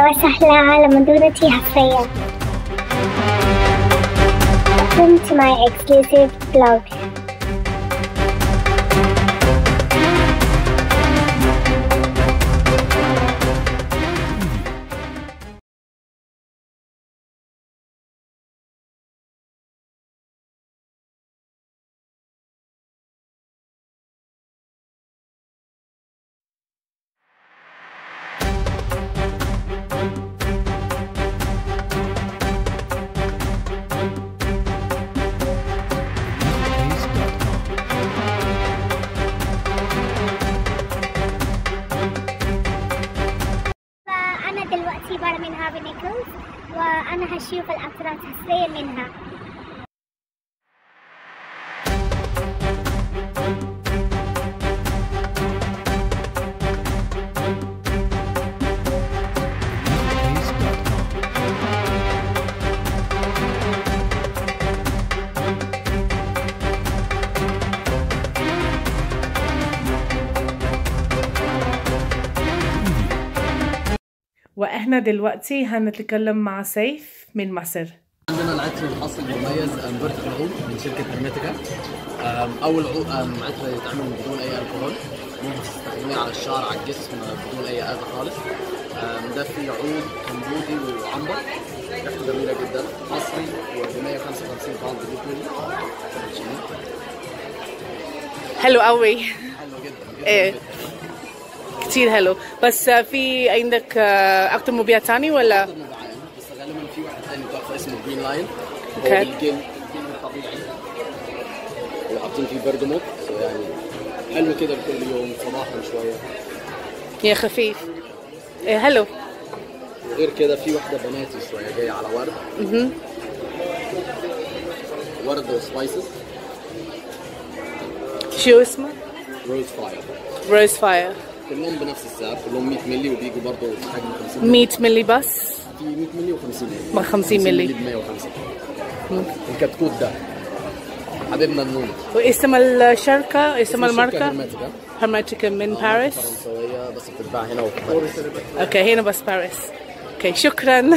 وسهلا على مدونتي حفرية Welcome to my exclusive blog. فأنا دلوقتي برا من هابي نيكلز وأنا هشوف الأطراف حصرية منها واحنا دلوقتي هنتكلم مع سيف من مصر عندنا العطر الحصري المميز فيرتيكال عود من شركه هرمتيكا أم، اول عود أم، عطر يتعمل بدون اي الكحول ممكن تستخدميه على الشعر على الجسم بدون اي اذى خالص أم، ده فيه عود كمبودي وعنبر ريحته جميله جدا حصري وب 155 باوند ليكويد حلو قوي حلو جدا إيه. جدا كتير حلو بس في عندك آه، اكتر مبيع تاني ولا جدا مبيعين بس غالبا في واحد ثاني تحفه اسمه جرين لاين هو أوكي. بالجل الجل الطبيعي وحاطين فيه برجموت يعني حلو كده كل يوم صباحا شويه يا خفيف إيه حلو غير كده في واحدة بناتي شوية جاية على ورد مهم. ورد وسبايسز شو اسمه روز فاير روز فاير كلهم بنفس السعر كلهم 100 مللي وبيجوا برضه في حجم 50 100 ملي بس في 100 مللي و50 مللي مع 50 مللي. ب 150 الكتكوت ده حبيبنا النون واسم الشركة اسم الماركة هرمتيكا هرماتيكا من باريس فرنسوية بس بتتباع هنا وفي باريس اوكي هنا بس باريس اوكي شكرا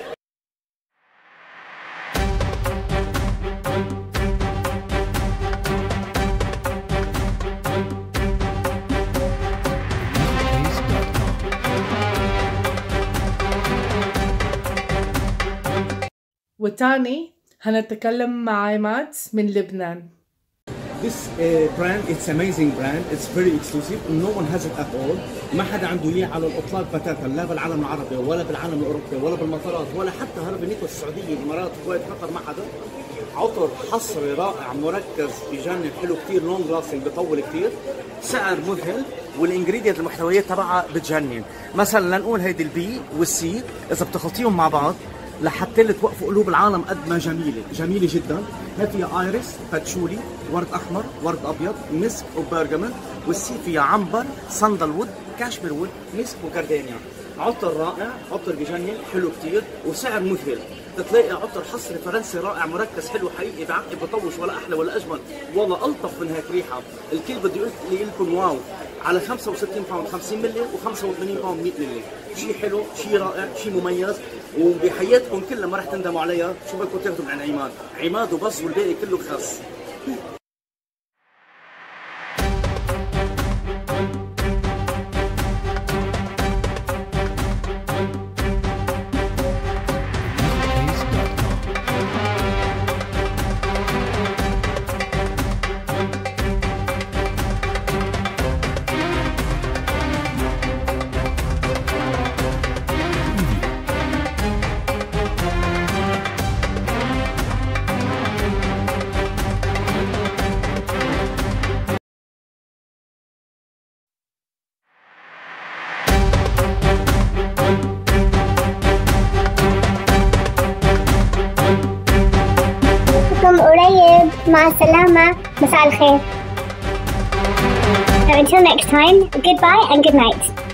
وتاني هنتكلم مع عماد من لبنان This uh, brand, it's amazing brand. It's very exclusive. No one has it at all. ما حدا عنده اياه على الاطلاق بتاتا لا بالعالم العربي ولا بالعالم الاوروبي ولا بالمطارات ولا حتى هرب نيكو السعوديه الامارات الكويت قطر ما حدا. عطر حصري رائع مركز بجنن حلو كثير لونج لاستنج بيطول كثير سعر مذهل والانجريدينت المحتويات تبعها بتجنن مثلا لنقول هيدي البي والسي اذا بتخلطيهم مع بعض لحتى اللي توقفوا قلوب العالم قد ما جميله، جميله جدا، هي فيها ايريس، باتشولي، ورد احمر، ورد ابيض، مسك وبرجمان، والسي فيها عنبر، صندل وود، كاشمير وود، مسك وكاردينيا. عطر رائع، عطر بجنن، حلو كتير، وسعر مذهل. بتلاقي عطر حصري فرنسي رائع مركز حلو حقيقي بعقد بطوش ولا احلى ولا اجمل ولا الطف من هيك ريحه، الكل بده يقول لي لكم واو على 65 باوند 50 مللي و85 باوند 100 مللي، شيء حلو، شيء رائع، شيء مميز، وبحياتكم كلها ما رح تندموا عليها شو بدكم تاخذوا من عند عماد عماد وبس والباقي كله خس أشوفكم قريب مع السلامة مساء الخير So until next time, goodbye and good night.